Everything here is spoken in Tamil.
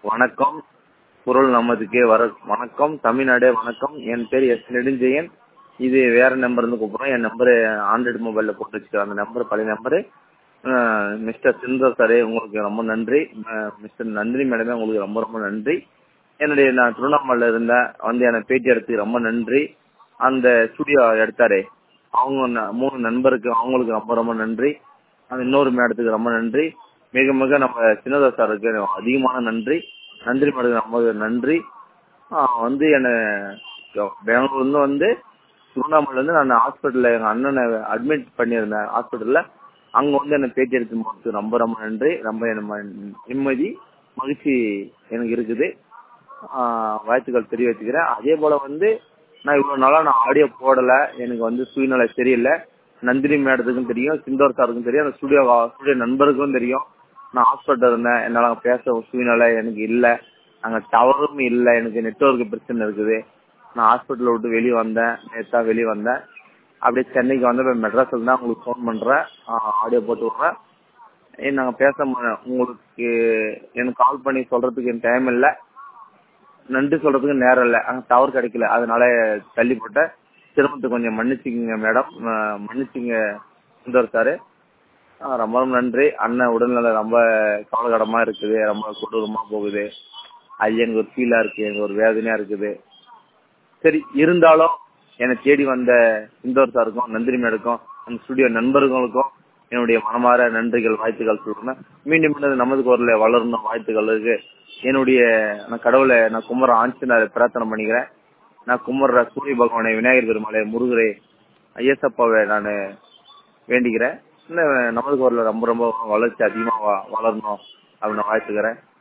வணக்கம் குரல் நமதுக்கே வர வணக்கம் தமிழ்நாடே வணக்கம் என் பேர் எஸ் நெடுஞ்செயன் இது வேற நம்பர் இருந்து கூப்பிடுறோம் என் நம்பரு ஆண்ட்ராய்டு மொபைல்ல போட்டு வச்சுக்கிறேன் அந்த நம்பர் பழைய நம்பரு மிஸ்டர் சிந்தர் சாரே உங்களுக்கு ரொம்ப நன்றி மிஸ்டர் நந்தினி மேடமே உங்களுக்கு ரொம்ப ரொம்ப நன்றி என்னுடைய நான் திருவண்ணாமலையில் இருந்தேன் வந்து என்னை பேட்டி எடுத்து ரொம்ப நன்றி அந்த ஸ்டுடியோ எடுத்தாரே அவங்க ந- மூணு நண்பருக்கு அவங்களுக்கு ரொம்ப ரொம்ப நன்றி அந்த இன்னொரு மேடத்துக்கு ரொம்ப நன்றி மிக மிக நம்ம சின்னதா சாருக்கு அதிகமான நன்றி நன்றி மேடத்துக்கு ரொம்ப நன்றி ஆஹ் வந்து என்ன பெங்களூர்ல இருந்து வந்து திருவண்ணாமலையில இருந்து நான் ஹாஸ்பிட்டல்ல எங்க அண்ணனை அட்மிட் பண்ணியிருந்தேன் ஹாஸ்பிட்டல்ல அங்க வந்து என்ன பேட்டி எடுத்து போனதுக்கு ரொம்ப ரொம்ப நன்றி ரொம்ப என்ன நிம்மதி மகிழ்ச்சி எனக்கு இருக்குது ஆஹ் வாழ்த்துக்கள் தெரிவிச்சுக்கிறேன் அதே போல வந்து நான் இவ்வளவு நாளா நான் ஆடியோ போடல எனக்கு வந்து சூழ்நிலை சரியில்லை நந்தினி மேடத்துக்கும் தெரியும் சிந்தோர் சாருக்கும் தெரியும் அந்த ஸ்டுடியோ ஸ்டுடியோ நண்பருக்கும் தெரியும் நான் ஹாஸ்பிட்டல் இருந்தேன் என்னால அங்க பேச சூழ்நிலை எனக்கு இல்ல அங்க டவரும் இல்ல எனக்கு நெட்வொர்க் பிரச்சனை இருக்குது நான் ஹாஸ்பிட்டல் விட்டு வெளியே வந்தேன் நேத்தா வெளியே வந்தேன் அப்படியே சென்னைக்கு வந்து இப்ப மெட்ராஸ்ல தான் உங்களுக்கு ஃபோன் பண்றேன் ஆடியோ போட்டு விடுறேன் ஏய், நாங்க பேச மு- உங்களுக்கு எனக்கு கால் பண்ணி சொல்றதுக்கு எனக்கு டைம் இல்ல நன்றி சொல்றதுக்கு நேரம் இல்ல அங்க டவர் கிடைக்கல அதனால தள்ளி போட்டேன் சிரமத்தை கொஞ்சம் மன்னிச்சுக்கங்க மேடம் மன்னிச்சுங்க சுந்தர் சாரு ஆஹ் ரொம்ப ரொம்ப நன்றி அண்ணன் உடல்நல ரொம்ப கவலைக்கிடமா இருக்குது ரொம்ப கொடூரமா போகுது அது எனக்கு ஒரு ஃபீலா இருக்கு எனக்கு ஒரு வேதனையா இருக்குது சரி இருந்தாலும் என்னை தேடி வந்த இந்தோர் சாருக்கும் நந்தினி மேடுக்கும் அந்த ஸ்டுடியோ நண்பர்களுக்கும் என்னுடைய மனமார நன்றிகள் வாழ்த்துக்கள் சொல்றேன் மீண்டும் மீண்டும் நமது குரல வளரணும் வாழ்த்துக்கள் இருக்கு என்னுடைய நான் கடவுளை நான் குமர ஆஞ்சநேயரை பிரார்த்தனை பண்ணிக்கிறேன் நான் குமர சூரிய பகவானை விநாயகர் பெருமாளை முருகரை ஐயசப்பாவை நான் வேண்டிக்கிறேன் இன்னும் நமது குரல ரொம்ப ரொம்ப வளர்ச்சி அதிகமா வ- வளரணும் அப்படின்னு நான் வாழ்த்துக்கிறேன்